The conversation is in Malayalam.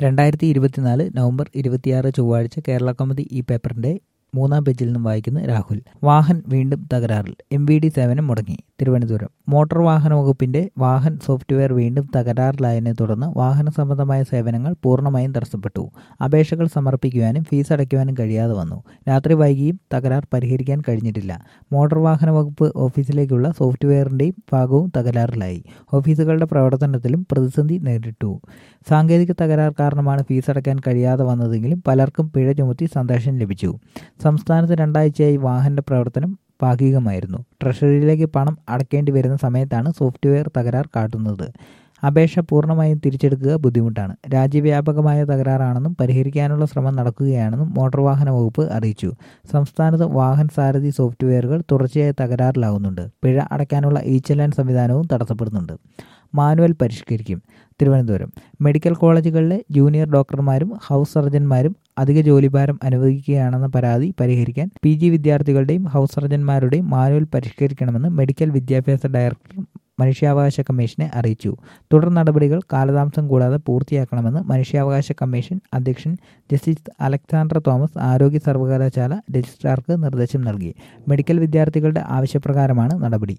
രണ്ടായിരത്തി ഇരുപത്തിനാല് നവംബർ ഇരുപത്തിയാറ് ചൊവ്വാഴ്ച കേരള കൗമുദി ഈ പേപ്പറിന്റെ മൂന്നാം പേജിൽ നിന്നും വായിക്കുന്ന രാഹുൽ വാഹൻ വീണ്ടും തകരാറിൽ എം വി ഡി സേവനം മുടങ്ങി തിരുവനന്തപുരം മോട്ടോർ വാഹന വകുപ്പിന്റെ വാഹൻ സോഫ്റ്റ്വെയർ വീണ്ടും തകരാറിലായതിനെ തുടർന്ന് വാഹന സംബന്ധമായ സേവനങ്ങൾ പൂർണ്ണമായും തടസ്സപ്പെട്ടു അപേക്ഷകൾ സമർപ്പിക്കുവാനും ഫീസ് അടയ്ക്കുവാനും കഴിയാതെ വന്നു രാത്രി വൈകിയും തകരാർ പരിഹരിക്കാൻ കഴിഞ്ഞിട്ടില്ല മോട്ടോർ വാഹന വകുപ്പ് ഓഫീസിലേക്കുള്ള സോഫ്റ്റ്വെയറിന്റെയും ഭാഗവും തകരാറിലായി ഓഫീസുകളുടെ പ്രവർത്തനത്തിലും പ്രതിസന്ധി നേരിട്ടു സാങ്കേതിക തകരാർ കാരണമാണ് ഫീസ് അടയ്ക്കാൻ കഴിയാതെ വന്നതെങ്കിലും പലർക്കും പിഴ ചുമത്തി സന്ദേശം ലഭിച്ചു സംസ്ഥാനത്ത് രണ്ടാഴ്ചയായി വാഹന്റെ പ്രവർത്തനം ഭാഗികമായിരുന്നു ട്രഷറിയിലേക്ക് പണം അടയ്ക്കേണ്ടി വരുന്ന സമയത്താണ് സോഫ്റ്റ്വെയർ തകരാർ കാട്ടുന്നത് അപേക്ഷ പൂർണ്ണമായും തിരിച്ചെടുക്കുക ബുദ്ധിമുട്ടാണ് രാജ്യവ്യാപകമായ തകരാറാണെന്നും പരിഹരിക്കാനുള്ള ശ്രമം നടക്കുകയാണെന്നും മോട്ടോർ വാഹന വകുപ്പ് അറിയിച്ചു സംസ്ഥാനത്ത് വാഹൻ സാരഥി സോഫ്റ്റ്വെയറുകൾ തുടർച്ചയായി തകരാറിലാകുന്നുണ്ട് പിഴ അടയ്ക്കാനുള്ള ഇ ചെല്ലാൻ സംവിധാനവും തടസ്സപ്പെടുന്നുണ്ട് മാനുവൽ പരിഷ്കരിക്കും തിരുവനന്തപുരം മെഡിക്കൽ കോളേജുകളിലെ ജൂനിയർ ഡോക്ടർമാരും ഹൗസ് സർജന്മാരും അധിക ജോലിഭാരം അനുവദിക്കുകയാണെന്ന പരാതി പരിഹരിക്കാൻ പി ജി വിദ്യാർത്ഥികളുടെയും ഹൗസ് സർജന്മാരുടെയും മാനുവൽ പരിഷ്കരിക്കണമെന്ന് മെഡിക്കൽ വിദ്യാഭ്യാസ ഡയറക്ടർ മനുഷ്യാവകാശ കമ്മീഷനെ അറിയിച്ചു തുടർ നടപടികൾ കാലതാമസം കൂടാതെ പൂർത്തിയാക്കണമെന്ന് മനുഷ്യാവകാശ കമ്മീഷൻ അധ്യക്ഷൻ ജസ്റ്റിസ് അലക്സാണ്ടർ തോമസ് ആരോഗ്യ സർവകലാശാല രജിസ്ട്രാർക്ക് നിർദ്ദേശം നൽകി മെഡിക്കൽ വിദ്യാർത്ഥികളുടെ ആവശ്യപ്രകാരമാണ് നടപടി